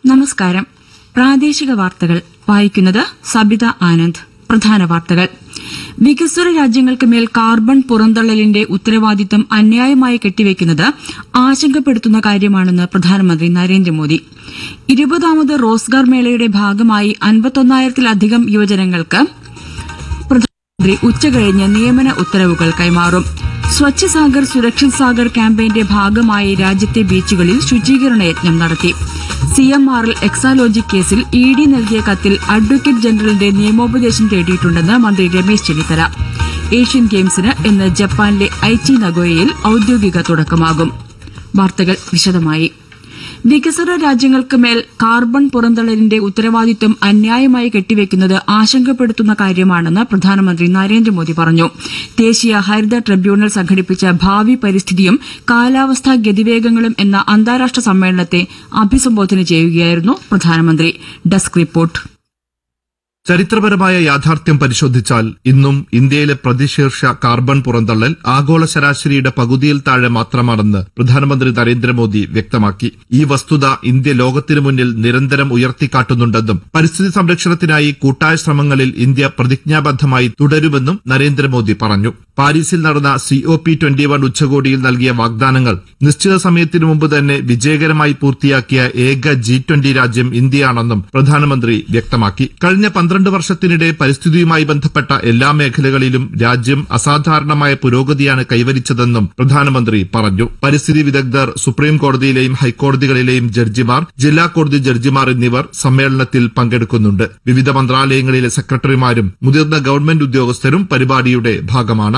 നമസ്കാരം പ്രാദേശിക വാർത്തകൾ വായിക്കുന്നത് സബിത ആനന്ദ് പ്രധാന വാർത്തകൾ വികസ്വര രാജ്യങ്ങൾക്ക് മേൽ കാർബൺ പുറന്തള്ളലിന്റെ ഉത്തരവാദിത്തം അന്യായമായി കെട്ടിവെക്കുന്നത് ആശങ്കപ്പെടുത്തുന്ന കാര്യമാണെന്ന് പ്രധാനമന്ത്രി നരേന്ദ്രമോദി ഇരുപതാമത് റോസ്ഗാർ മേളയുടെ ഭാഗമായി അൻപത്തൊന്നായിരത്തിലധികം യുവജനങ്ങൾക്ക് പ്രധാനമന്ത്രി ഉച്ചകഴിഞ്ഞ് നിയമന ഉത്തരവുകൾ കൈമാറും സ്വച്ഛ് സാഗർ സുരക്ഷിത് സാഗർ ക്യാമ്പയിന്റെ ഭാഗമായി രാജ്യത്തെ ബീച്ചുകളിൽ ശുചീകരണ യജ്ഞം നടത്തി സിഎംആറിൽ എക്സാലോജി കേസിൽ ഇ ഡി നൽകിയ കത്തിൽ അഡ്വക്കേറ്റ് ജനറലിന്റെ നിയമോപദേശം തേടിയിട്ടുണ്ടെന്ന് മന്ത്രി രമേശ് ചെന്നിത്തല ഏഷ്യൻ ഗെയിംസിന് ഇന്ന് ജപ്പാനിലെ ഐച്ചി നഗോയയിൽ ഔദ്യോഗിക തുടക്കമാകും വാർത്തകൾ വിശദമായി വികസ്വര രാജ്യങ്ങൾക്ക് മേൽ കാർബൺ പുറന്തള്ളലിന്റെ ഉത്തരവാദിത്വം അന്യായമായി കെട്ടിവെക്കുന്നത് ആശങ്കപ്പെടുത്തുന്ന കാര്യമാണെന്ന് പ്രധാനമന്ത്രി നരേന്ദ്രമോദി പറഞ്ഞു ദേശീയ ഹരിത ട്രിബ്യൂണൽ സംഘടിപ്പിച്ച ഭാവി പരിസ്ഥിതിയും കാലാവസ്ഥാ ഗതിവേഗങ്ങളും എന്ന അന്താരാഷ്ട്ര സമ്മേളനത്തെ അഭിസംബോധന ചെയ്യുകയായിരുന്നു പ്രധാനമന്ത്രി ഡെസ്ക് റിപ്പോർട്ട് ചരിത്രപരമായ യാഥാർത്ഥ്യം പരിശോധിച്ചാൽ ഇന്നും ഇന്ത്യയിലെ പ്രതിശീർഷ കാർബൺ പുറന്തള്ളൽ ആഗോള ശരാശരിയുടെ പകുതിയിൽ താഴെ മാത്രമാണെന്ന് പ്രധാനമന്ത്രി നരേന്ദ്രമോദി വ്യക്തമാക്കി ഈ വസ്തുത ഇന്ത്യ ലോകത്തിനു മുന്നിൽ നിരന്തരം ഉയർത്തിക്കാട്ടുന്നുണ്ടെന്നും പരിസ്ഥിതി സംരക്ഷണത്തിനായി കൂട്ടായ ശ്രമങ്ങളിൽ ഇന്ത്യ പ്രതിജ്ഞാബദ്ധമായി തുടരുമെന്നും നരേന്ദ്രമോദി പറഞ്ഞു പാരീസിൽ നടന്ന സിഒ പി ട്വന്റി വൺ ഉച്ചകോടിയിൽ നൽകിയ വാഗ്ദാനങ്ങൾ നിശ്ചിത സമയത്തിനു മുമ്പ് തന്നെ വിജയകരമായി പൂർത്തിയാക്കിയ ഏക ജി ട്വന്റി രാജ്യം ഇന്ത്യയാണെന്നും പ്രധാനമന്ത്രി വ്യക്തമാക്കി കഴിഞ്ഞ പന്ത്രണ്ട് വർഷത്തിനിടെ പരിസ്ഥിതിയുമായി ബന്ധപ്പെട്ട എല്ലാ മേഖലകളിലും രാജ്യം അസാധാരണമായ പുരോഗതിയാണ് കൈവരിച്ചതെന്നും പ്രധാനമന്ത്രി പറഞ്ഞു പരിസ്ഥിതി വിദഗ്ധർ സുപ്രീം കോടതിയിലെയും ഹൈക്കോടതികളിലെയും ജഡ്ജിമാർ ജില്ലാ കോടതി ജഡ്ജിമാർ എന്നിവർ സമ്മേളനത്തിൽ പങ്കെടുക്കുന്നുണ്ട് വിവിധ മന്ത്രാലയങ്ങളിലെ സെക്രട്ടറിമാരും മുതിർന്ന ഗവൺമെന്റ് ഉദ്യോഗസ്ഥരും പരിപാടിയുടെ ഭാഗമാണ്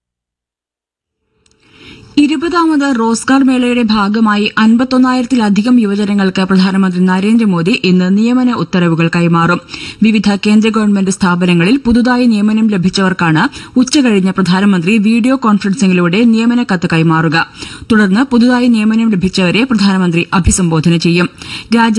ഇരുപതാമത് റോസ്ഗാർ മേളയുടെ ഭാഗമായി അൻപത്തൊന്നായിരത്തിലധികം യുവജനങ്ങൾക്ക് പ്രധാനമന്ത്രി നരേന്ദ്രമോദി ഇന്ന് നിയമന ഉത്തരവുകൾ കൈമാറും വിവിധ കേന്ദ്ര ഗവൺമെന്റ് സ്ഥാപനങ്ങളിൽ പുതുതായി നിയമനം ലഭിച്ചവർക്കാണ് ഉച്ചകഴിഞ്ഞ് പ്രധാനമന്ത്രി വീഡിയോ കോൺഫറൻസിംഗിലൂടെ നിയമന കത്ത് കൈമാറുക തുടർന്ന് പുതുതായി നിയമനം ലഭിച്ചവരെ പ്രധാനമന്ത്രി അഭിസംബോധന ചെയ്യും രാജ്യ